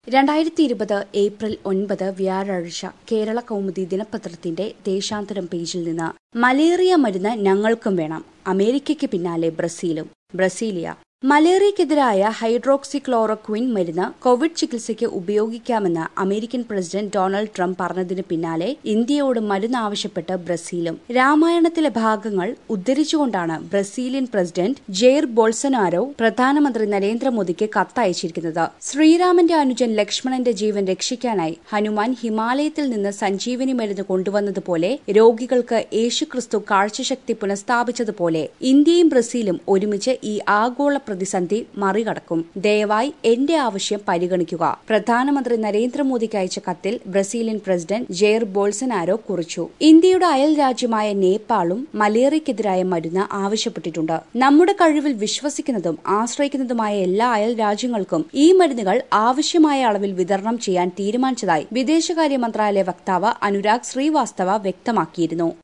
രണ്ടായിരത്തി ഇരുപത് ഏപ്രിൽ ഒൻപത് വ്യാഴാഴ്ച കേരള കൗമുദി ദിനപത്രത്തിന്റെ ദേശാന്തരം പേജിൽ നിന്ന് മലേറിയ മരുന്ന് ഞങ്ങൾക്കും വേണം അമേരിക്കയ്ക്ക് പിന്നാലെ ബ്രസീലും ബ്രസീലിയ മലേറിയക്കെതിരായ ഹൈഡ്രോക്സി ക്ലോറോക്വിൻ മരുന്ന് കോവിഡ് ചികിത്സയ്ക്ക് ഉപയോഗിക്കാമെന്ന് അമേരിക്കൻ പ്രസിഡന്റ് ഡൊണാൾഡ് ട്രംപ് പറഞ്ഞതിന് പിന്നാലെ ഇന്ത്യയോട് മരുന്ന് ആവശ്യപ്പെട്ട് ബ്രസീലും രാമായണത്തിലെ ഭാഗങ്ങൾ ഉദ്ധരിച്ചുകൊണ്ടാണ് ബ്രസീലിയൻ പ്രസിഡന്റ് ജെയർ ബോൾസനാരോ പ്രധാനമന്ത്രി നരേന്ദ്രമോദിക്ക് കത്തയച്ചിരിക്കുന്നത് ശ്രീരാമന്റെ അനുജൻ ലക്ഷ്മണന്റെ ജീവൻ രക്ഷിക്കാനായി ഹനുമാൻ ഹിമാലയത്തിൽ നിന്ന് സഞ്ജീവനി മരുന്ന് കൊണ്ടുവന്നതുപോലെ രോഗികൾക്ക് യേശുക്രിസ്തു കാഴ്ചശക്തി പുനഃസ്ഥാപിച്ചതുപോലെ ഇന്ത്യയും ബ്രസീലും ഒരുമിച്ച് ഈ ആഗോള പ്രതിസന്ധി മറികടക്കും ദയവായി എന്റെ ആവശ്യം പരിഗണിക്കുക പ്രധാനമന്ത്രി നരേന്ദ്രമോദിക്ക് അയച്ച കത്തിൽ ബ്രസീലിയൻ പ്രസിഡന്റ് ജെയർ ബോൾസനാരോ കുറിച്ചു ഇന്ത്യയുടെ അയൽ രാജ്യമായ നേപ്പാളും മലേറിയക്കെതിരായ മരുന്ന് ആവശ്യപ്പെട്ടിട്ടുണ്ട് നമ്മുടെ കഴിവിൽ വിശ്വസിക്കുന്നതും ആശ്രയിക്കുന്നതുമായ എല്ലാ അയൽ രാജ്യങ്ങൾക്കും ഈ മരുന്നുകൾ ആവശ്യമായ അളവിൽ വിതരണം ചെയ്യാൻ തീരുമാനിച്ചതായി വിദേശകാര്യ മന്ത്രാലയ വക്താവ് അനുരാഗ് ശ്രീവാസ്തവ വ്യക്തമാക്കിയിരുന്നു